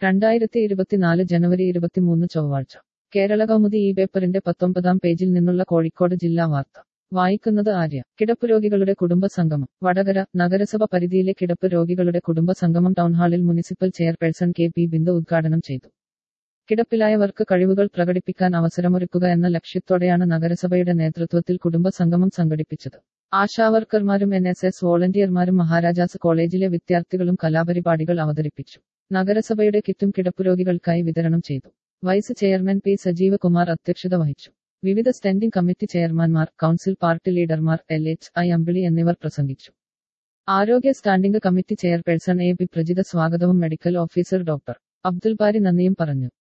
രണ്ടായിരത്തി ഇരുപത്തിനാല് ജനുവരി ഇരുപത്തിമൂന്ന് ചൊവ്വാഴ്ച കേരള കൗമുദി ഈ പേപ്പറിന്റെ പത്തൊമ്പതാം പേജിൽ നിന്നുള്ള കോഴിക്കോട് ജില്ലാ വാർത്ത വായിക്കുന്നത് ആര്യ കിടപ്പ് രോഗികളുടെ കുടുംബ സംഗമം വടകര നഗരസഭ പരിധിയിലെ കിടപ്പ് രോഗികളുടെ കുടുംബ സംഗമം ടൗൺഹാളിൽ municipal chairperson K P Bindu ഉദ്ഘാടനം ചെയ്തു കിടപ്പിലായവർക്ക് കഴിവുകൾ പ്രകടിപ്പിക്കാൻ അവസരമൊരുക്കുക എന്ന ലക്ഷ്യത്തോടെയാണ് നഗരസഭയുടെ നേതൃത്വത്തിൽ കുടുംബ സംഗമം സംഘടിപ്പിച്ചത് ആശാവർക്കർമാരും എൻ എസ് എസ് വോളണ്ടിയർമാരും മഹാരാജാസ് കോളേജിലെ വിദ്യാർത്ഥികളും കലാപരിപാടികൾ അവതരിപ്പിച്ചു നഗരസഭയുടെ കിറ്റും കിടപ്പുരോഗികൾക്കായി വിതരണം ചെയ്തു വൈസ് ചെയർമാൻ പി സജീവ കുമാർ അധ്യക്ഷത വഹിച്ചു വിവിധ സ്റ്റാൻഡിംഗ് കമ്മിറ്റി ചെയർമാൻമാർ കൗൺസിൽ പാർട്ടി ലീഡർമാർ എൽ എച്ച് ഐ അമ്പിളി എന്നിവർ പ്രസംഗിച്ചു ആരോഗ്യ standing committee chairperson A B Prajitha സ്വാഗതവും medical officer doctor Abdul Bari നന്ദിയും പറഞ്ഞു